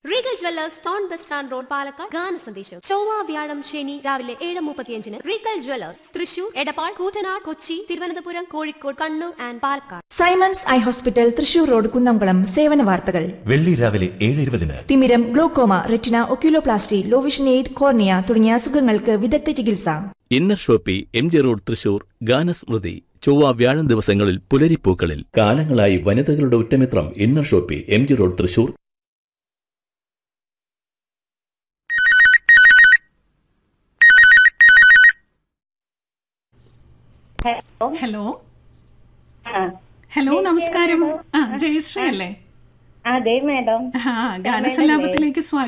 Regal jewellers town bus stand road Palakkad ഗാന സന്ദേശം ചൊവ്വ വ്യാഴം ശനി രാവിലെ ഏഴ് മുപ്പത്തിയഞ്ചിന് Regal jewellers Thrissur Edappal Koottanad Kochi Thiruvananthapuram Kozhikode Kannur and Palakkad Simons eye hospital Thrissur road Kunnamkulam സേവന വാർത്തകൾ വെള്ളി രാവിലെ ഏഴ് ഇരുപതിന് തിമിരം glaucoma retina oculoplasty low vision aid cornea തുടങ്ങിയ അസുഖങ്ങൾക്ക് വിദഗ്ധ ചികിത്സ inner shoppy M G road Thrissur ഗാനസ്മൃതി ചൊവ്വ വ്യാഴം ദിവസങ്ങളിൽ പുലരിപ്പൂക്കളിൽ കാലങ്ങളായി വനിതകളുടെ ഉറ്റമിത്രം inner shoppy M G road Thrissur hello hello ആ ഹലോ നമസ്കാരം ആ ജയശ്രീ അല്ലേ അതെ മാഡം ആ ഗാനസല്ലാപത്തിലേക്ക് സ്വാഗതം